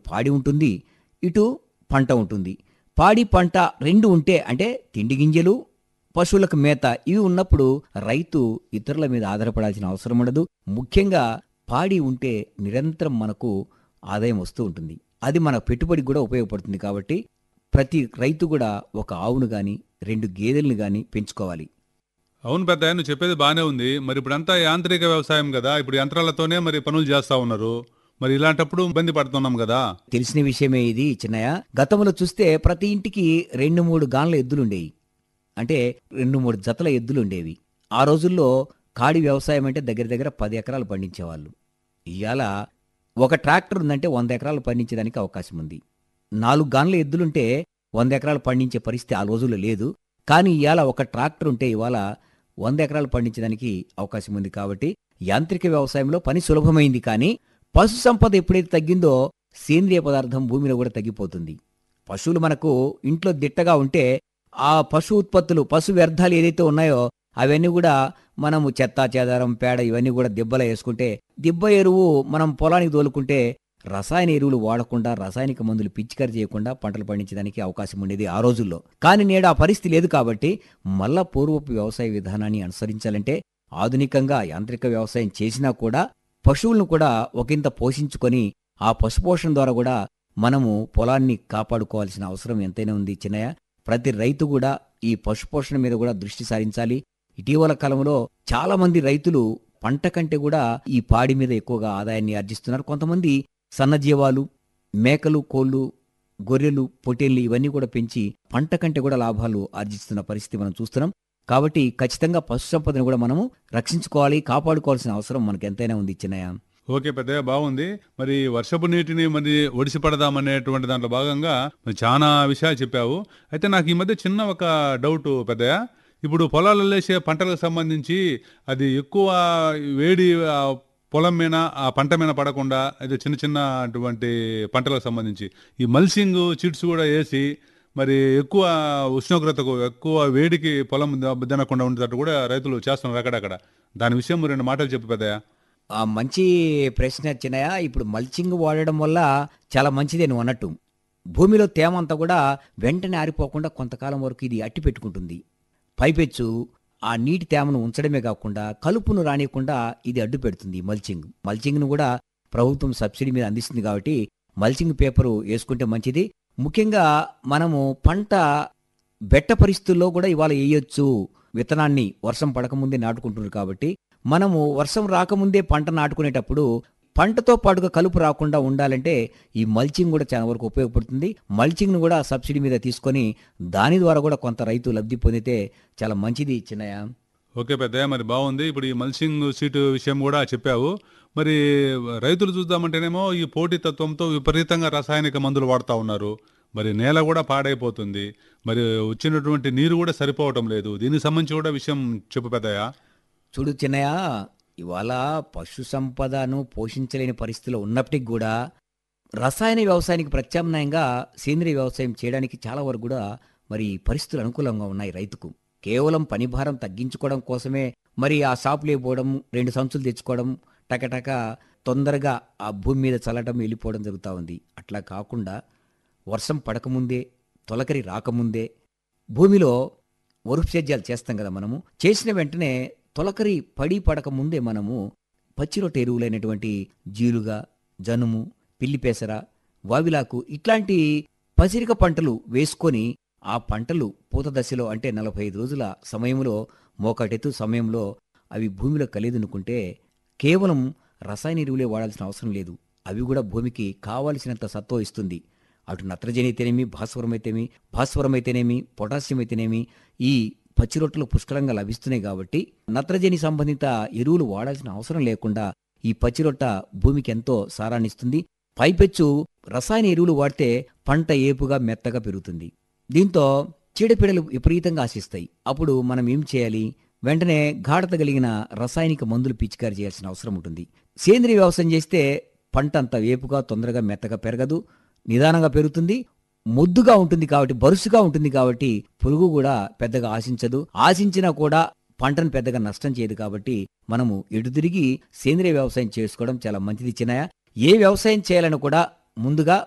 పాడి ఉంటుంది ఇటు పంట ఉంటుంది పాడి పంట రెండు ఉంటే అంటే తిండి గింజలు పశువులకు మేత ఇవి ఉన్నప్పుడు రైతు ఇతరుల మీద ఆధారపడాల్సిన అవసరం ఉండదు ముఖ్యంగా పాడి ఉంటే నిరంతరం మనకు ఆదాయం వస్తూ ఉంటుంది అది మన పెట్టుబడికి కూడా ఉపయోగపడుతుంది కాబట్టి ప్రతి రైతు కూడా ఒక ఆవును గాని రెండు గేదెలను గాని పెంచుకోవాలి అవును పెద్ద నువ్వు చెప్పేది బాగానే ఉంది మరి ఇప్పుడంతా యాంత్రిక వ్యవసాయం కదా ఇప్పుడు యంత్రాలతోనే మరి పనులు చేస్తా ఉన్నారు మరి ఇలాంటప్పుడు ఇబ్బంది పడుతున్నాం కదా తెలిసిన విషయమే ఇది చిన్నయ్య గతంలో చూస్తే ప్రతి ఇంటికి రెండు మూడు గాన్ల ఎద్దులుండేవి అంటే రెండు మూడు జతల ఎద్దులు ఉండేవి ఆ రోజుల్లో కాడి వ్యవసాయం అంటే దగ్గర దగ్గర పది ఎకరాలు పండించేవాళ్ళు ఇవాళ ఒక ట్రాక్టర్ ఉందంటే వంద ఎకరాలు పండించడానికి అవకాశం ఉంది నాలుగు గాన్ల ఎద్దులుంటే వంద ఎకరాలు పండించే పరిస్థితి ఆ రోజుల్లో లేదు కానీ ఇవాళ ఒక ట్రాక్టర్ ఉంటే ఇవాళ వంద ఎకరాలు పండించడానికి అవకాశం ఉంది కాబట్టి యాంత్రిక వ్యవసాయంలో పని సులభమైంది కానీ పశు సంపద ఎప్పుడైతే తగ్గిందో సేంద్రియ పదార్థం భూమిలో కూడా తగ్గిపోతుంది పశువులు మనకు ఇంట్లో దిట్టగా ఉంటే ఆ పశు ఉత్పత్తులు పశు వ్యర్థాలు ఏదైతే ఉన్నాయో అవన్నీ కూడా మనము చెత్త చెదారం పేడ ఇవన్నీ కూడా దిబ్బలో వేసుకుంటే దిబ్బ ఎరువు మనం పొలానికి తోలుకుంటే రసాయన ఎరువులు వాడకుండా రాసాయనిక మందులు పిచికారి చేయకుండా పంటలు పండించడానికి అవకాశం ఉండేది ఆ రోజుల్లో కానీ నేడు ఆ పరిస్థితి లేదు కాబట్టి మళ్ళా పూర్వపు వ్యవసాయ విధానాన్ని అనుసరించాలంటే ఆధునికంగా యాంత్రిక వ్యవసాయం చేసినా కూడా పశువులను కూడా ఒకంత పోషించుకొని ఆ పశుపోషణ ద్వారా కూడా మనము పొలాన్ని కాపాడుకోవాల్సిన అవసరం ఎంతైనా ఉంది చిన్నయ్య ప్రతి రైతు కూడా ఈ పశుపోషణ మీద కూడా దృష్టి సారించాలి ఇటీవల కాలంలో చాలా మంది రైతులు పంట కంటే కూడా ఈ పాడి మీద ఎక్కువగా ఆదాయాన్ని ఆర్జిస్తున్నారు కొంతమంది సన్నజీవాలు మేకలు కోళ్ళు గొర్రెలు పొటేళ్లు ఇవన్నీ కూడా పెంచి పంట కంటే కూడా లాభాలు ఆర్జిస్తున్న పరిస్థితి మనం చూస్తున్నాం కాబట్టి ఖచ్చితంగా పశు సంపదను కూడా మనము రక్షించుకోవాలి కాపాడుకోవాల్సిన అవసరం మనకు ఎంతైనా ఉంది చిన్నయ్య ఓకే పెద్దయ్య బాగుంది మరి వర్షపు నీటిని మరి ఒడిసి పడదామనేటువంటి దాంట్లో భాగంగా మరి చాలా విషయాలు చెప్పావు అయితే నాకు ఈ మధ్య చిన్న ఒక డౌట్ పెద్దయ్య ఇప్పుడు పొలాలలో వేసే పంటలకు సంబంధించి అది ఎక్కువ వేడి ఆ పొలం మీద ఆ పంట మీద పడకుండా అది చిన్న చిన్న అటువంటి పంటలకు సంబంధించి ఈ మల్సింగ్ చిట్స్ కూడా వేసి మరి ఎక్కువ ఉష్ణోగ్రతకు ఎక్కువ వేడికి పొలం దెబ్బ తినకుండా ఉండేటట్టు కూడా రైతులు చేస్తున్నారు అక్కడక్కడ దాని విషయం రెండు మాటలు చెప్పు పెద్దయ్య ఆ మంచి ప్రశ్న చిన్నయ్య ఇప్పుడు మల్చింగ్ వాడడం వల్ల చాలా మంచిదే నువ్వు అన్నట్టు భూమిలో తేమ అంతా కూడా వెంటనే ఆరిపోకుండా కొంతకాలం వరకు ఇది అట్టి పెట్టుకుంటుంది పైపెచ్చు ఆ నీటి తేమను ఉంచడమే కాకుండా కలుపును రానియకుండా ఇది అడ్డు పెడుతుంది మల్చింగ్ మల్చింగ్ను కూడా ప్రభుత్వం సబ్సిడీ మీద అందిస్తుంది కాబట్టి మల్చింగ్ పేపరు వేసుకుంటే మంచిది ముఖ్యంగా మనము పంట బెట్ట పరిస్థితుల్లో కూడా ఇవాళ వేయొచ్చు విత్తనాన్ని వర్షం పడకముందే నాటుకుంటున్నారు కాబట్టి మనము వర్షం రాకముందే పంట నాటుకునేటప్పుడు పంటతో పాటుగా కలుపు రాకుండా ఉండాలంటే ఈ మల్చింగ్ కూడా చాలా వరకు ఉపయోగపడుతుంది మల్చింగ్ను కూడా సబ్సిడీ మీద తీసుకొని దాని ద్వారా కూడా కొంత రైతు లబ్ధి పొందితే చాలా మంచిది చిన్నయ్య ఓకే పెద్దయ్య మరి బాగుంది ఇప్పుడు ఈ మల్సింగ్ సీటు విషయం కూడా చెప్పావు మరి రైతులు చూద్దామంటేనేమో ఈ పోటీతత్వంతో విపరీతంగా రసాయనిక మందులు వాడుతూ ఉన్నారు మరి నేల కూడా పాడైపోతుంది మరి వచ్చినటువంటి నీరు కూడా సరిపోవటం లేదు దీనికి సంబంధించి కూడా విషయం చెప్పు పెద్దయ్య చూడు చిన్నయ్య ఇవాళ పశు సంపదను పోషించలేని పరిస్థితిలో ఉన్నప్పటికి కూడా రసాయన వ్యవసాయానికి ప్రత్యామ్నాయంగా సేంద్రియ వ్యవసాయం చేయడానికి చాలా వరకు కూడా మరి పరిస్థితులు అనుకూలంగా ఉన్నాయి రైతుకు కేవలం పని భారం తగ్గించుకోవడం కోసమే మరి ఆ షాపులు పోవడం రెండు సంచులు తెచ్చుకోవడం టకటక తొందరగా ఆ భూమి మీద చల్లటం వెళ్ళిపోవడం జరుగుతూ ఉంది అట్లా కాకుండా వర్షం పడకముందే తొలకరి రాకముందే భూమిలో వరుపు సేద్యాలు చేస్తాం కదా మనము చేసిన వెంటనే తొలకరి పడి పడక ముందే మనము పచ్చిరొట్ట ఎరువులైనటువంటి జీలుగా జనుము పిల్లిపేసర వావిలాకు ఇట్లాంటి పసిరిక పంటలు వేసుకొని ఆ పంటలు పూత దశలో అంటే నలభై ఐదు రోజుల సమయంలో మోకటెత్తు సమయంలో అవి భూమిలో కలిదునుకుంటే కేవలం రసాయన ఎరువులే వాడాల్సిన అవసరం లేదు అవి కూడా భూమికి కావలసినంత సత్వ ఇస్తుంది అటు నత్రజని అయితేనేమి భాస్వరం అయితేనేమి భాస్వరం అయితేనేమి పొటాషియం అయితేనేమి ఈ పచ్చిరొట్టలు పుష్కలంగా లభిస్తున్నాయి కాబట్టి నత్రజని సంబంధిత ఎరువులు వాడాల్సిన అవసరం లేకుండా ఈ పచ్చిరొట్ట భూమికి ఎంతో సారాన్ని ఇస్తుంది పైపెచ్చు రసాయన ఎరువులు వాడితే పంట ఏపుగా మెత్తగా పెరుగుతుంది దీంతో చీడపీడలు విపరీతంగా ఆశిస్తాయి అప్పుడు మనం ఏం చేయాలి వెంటనే గాఢత కలిగిన రసాయనిక మందులు పిచికారి చేయాల్సిన అవసరం ఉంటుంది సేంద్రియ వ్యవసాయం చేస్తే పంట అంత వేపుగా తొందరగా మెత్తగా పెరగదు నిదానంగా పెరుగుతుంది ముద్దుగా ఉంటుంది కాబట్టి బరుసుగా ఉంటుంది కాబట్టి పురుగు కూడా పెద్దగా ఆశించదు ఆశించినా కూడా పంటను పెద్దగా నష్టం చేయదు కాబట్టి మనము ఎటు తిరిగి సేంద్రియ వ్యవసాయం చేసుకోవడం చాలా మంచిది చిన్నయ ఏ వ్యవసాయం చేయాలని కూడా ముందుగా